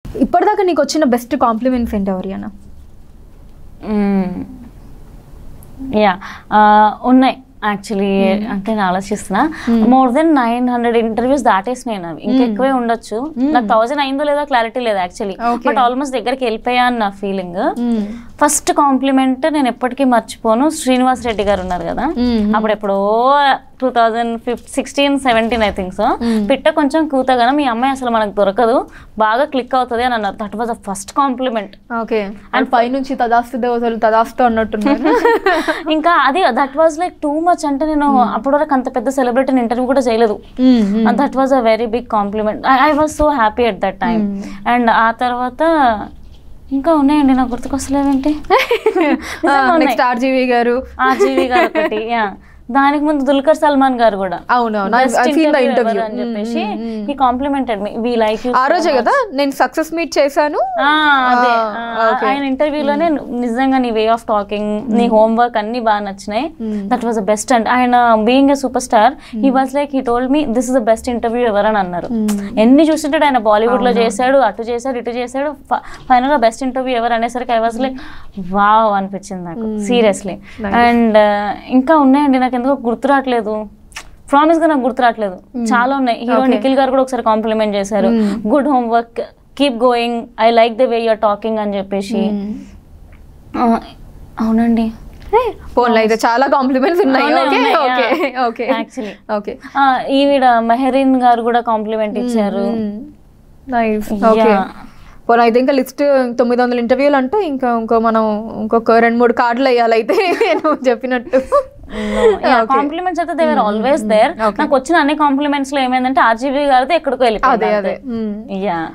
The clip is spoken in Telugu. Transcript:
ఇప్పటిదాకా నీకు వచ్చిన బెస్ట్ కాంప్లిమెంట్స్ ఏంటి ఎవరియనా యా ఉన్నాయి యాక్చువల్లీ అంటే నేను ఆలోచిస్తున్నా more than nine hundred interviews దాటేసినాయి అవి ఇంకా ఎక్కువే ఉండొచ్చు నాకు థౌజండ్ అయిందో లేదో క్లారిటీ లేదు యాక్చువల్లీ Okay. బట్ ఆల్మోస్ట్ దగ్గరికి వెళ్ళిపోయా అని నా ఫీలింగ్ ఫస్ట్ కాంప్లిమెంట్ నేను ఎప్పటికీ మర్చిపోను శ్రీనివాస్ రెడ్డి గారు ఉన్నారు కదా అప్పుడు ఎప్పుడో టూ థౌజండ్ ఫిఫ్ sixteen seventeen I think so పిట్ట కొంచెం కూతగానే మీ అమ్మాయి అసలు మనకు దొరకదు బాగా క్లిక్ అవుతుంది అని అన్నారు that was the first compliment okay and పైనుంచి తదాస్తు దేవతలు తదాస్తు అన్నట్టున్నారు ఇంకా అది that was like too much అంటే నేను అప్పటి వరకు అంత పెద్ద సెలబ్రిటీ ఇంటర్వ్యూ కూడా చేయలేదు that was a very big compliment I was so happy at that time and ఆ తర్వాత ఇంకా ఉన్నాయండి నాకు గుర్తుకొస్తలేవేంటి నిజంగా ఉన్నాయి. నెక్స్ట్ ఆర్జీవి గారు ఆర్జీవి గారు ఒకటి యా దానికి ముందు దుల్కర్ సల్మాన్ గారు కూడా అవునవును Best I've seen the interview interview. ever అని చెప్పేసి ఈ complimented me we like you ఆ రోజే కదా నేను సక్సెస్ మీట్ చేశాను అదే ఆ, ఆ, okay. ఆయన ఇంటర్వ్యూలోనే నిజంగా నీ వే ఆఫ్ టాకింగ్ నీ హోంవర్క్ అన్ని బాగా నచ్చినాయి that was the best and ఆయన being a super star he was like he told me this is the best interview ever అని అన్నారు ఎన్ని చూస్తుంటాడు ఆయన బాలీవుడ్ లో చేశాడు అటు చేశాడు ఇటు చేశాడు ఫైనల్ గా బెస్ట్ ఇంటర్వ్యూ ఎవరు అనేసరికి ఐ వాజ్ లైక్ వావ్ అనిపించింది నాకు సీరియస్లీ అండ్ ఇంకా ఉన్నాయండి నాకు ఎందుకో గుర్తు రావట్లేదు ప్రామిస్ గా నాకు గుర్తు రావట్లేదు చాలా ఉన్నాయి హీరో నిఖిల్ గారు కూడా ఒకసారి కాంప్లిమెంట్ చేశారు good homework keep going I like the way your talking అని చెప్పేసి ఆ, అవునండి ఫోన్లో అయితే చాలా కాంప్లిమెంట్స్ ఉన్నాయి అవునే ఓకే ఉన్నాయి, okay yeah. Okay Actually. Okay ఆ, ఈవిడ మెహరీన్ గారు కూడా కాంప్లిమెంట్ ఇచ్చారు నైస్ ఓకే Yeah. పోనీ అయితే ఇంకా లిస్ట్ తొమ్మిది వందల ఇంటర్వ్యూలు అంటే ఇంకా ఇంకో మనం ఇంకొక రెండు మూడు కార్డులు వేయాలి అయితే నువ్వు చెప్పినట్టు Okay. కాంప్లిమెంట్స్ అయితే దేవర్ ఆల్వేస్ దేర్ Okay. నాకు వచ్చిన అన్ని కాంప్లిమెంట్స్ లో ఏమైందంటే ఆర్జీబీ గారితో ఎక్కడికో అదే అదే వెళ్ళిపోయింది యా